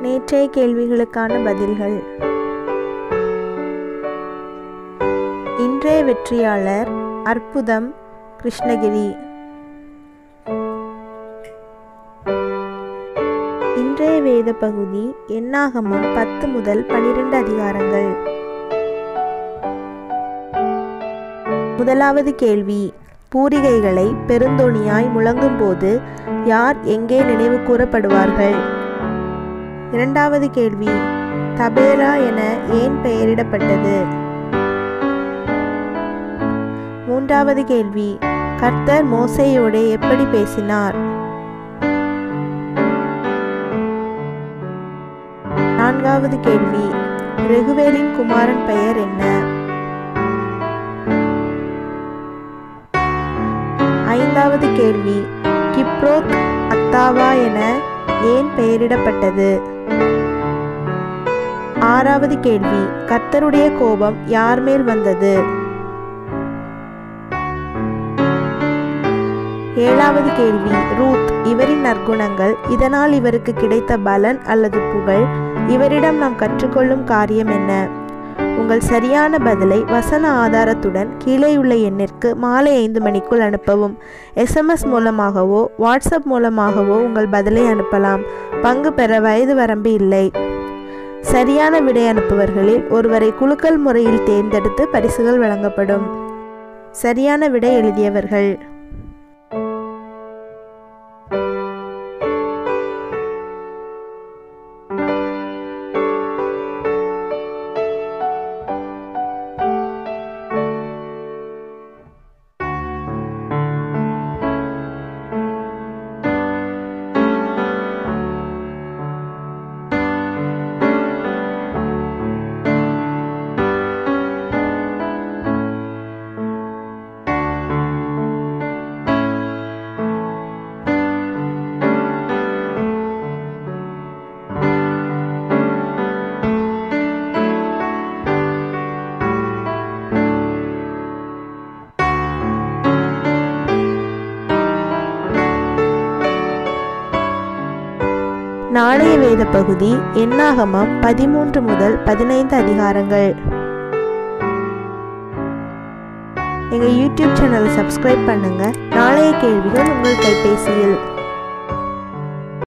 நேற்றைய கேள்விகளுக்கான பதில்கள் இன்றைய வெற்றியாளர் அற்புதம் கிருஷ்ணகிரி இன்றைய வேத பகுதி எண்ணாகமம் பத்து முதல் பனிரெண்டு அதிகாரங்கள் முதலாவது கேள்வி பூரிகைகளை பெருந்தொணியாய் முழங்கும்போது யார் எங்கே நினைவு கூறப்படுவார்கள் இரண்டாவது கேள்வி தபேரா என ஏன் பெயரிடப்பட்டது மூன்றாவது கேள்வி கர்த்தர் மோசையோடு எப்படி பேசினார் நான்காவது கேள்வி ரெகுவேலின் குமாரன் பெயர் என்ன ஐந்தாவது கேள்வி கிப்ரோத் அத்தாவா என ஏன் பெயரிடப்பட்டது ஆறாவது கேள்வி கர்த்தருடைய கோபம் யார் மேல் வந்தது ஏழாவது கேள்வி ரூத் இவரின் நற்குணங்கள் இதனால் இவருக்கு கிடைத்த பலன் அல்லது புகழ் இவரிடம் நாம் கற்றுக்கொள்ளும் காரியம் என்ன உங்கள் சரியான பதிலை வசன ஆதாரத்துடன் கீழே உள்ள எண்ணிற்கு மாலை ஐந்து மணிக்குள் அனுப்பவும் எஸ்எம்எஸ் மூலமாகவோ வாட்ஸ்அப் மூலமாகவோ உங்கள் பதிலை அனுப்பலாம் பங்கு பெற வயது வரம்பு இல்லை சரியான விடை அனுப்புவர்களில் ஒருவரை குலுக்கல் முறையில் தேர்ந்தெடுத்து பரிசுகள் வழங்கப்படும் சரியான விடை எழுதியவர்கள் நாளைய வேத பகுதி எண்ணாகமம் பதிமூன்று முதல் பதினைந்து அதிகாரங்கள் எங்கள் யூடியூப் சேனலை சப்ஸ்கிரைப் பண்ணுங்க நாளைய கேள்விகள் உங்கள் கைபேசியில்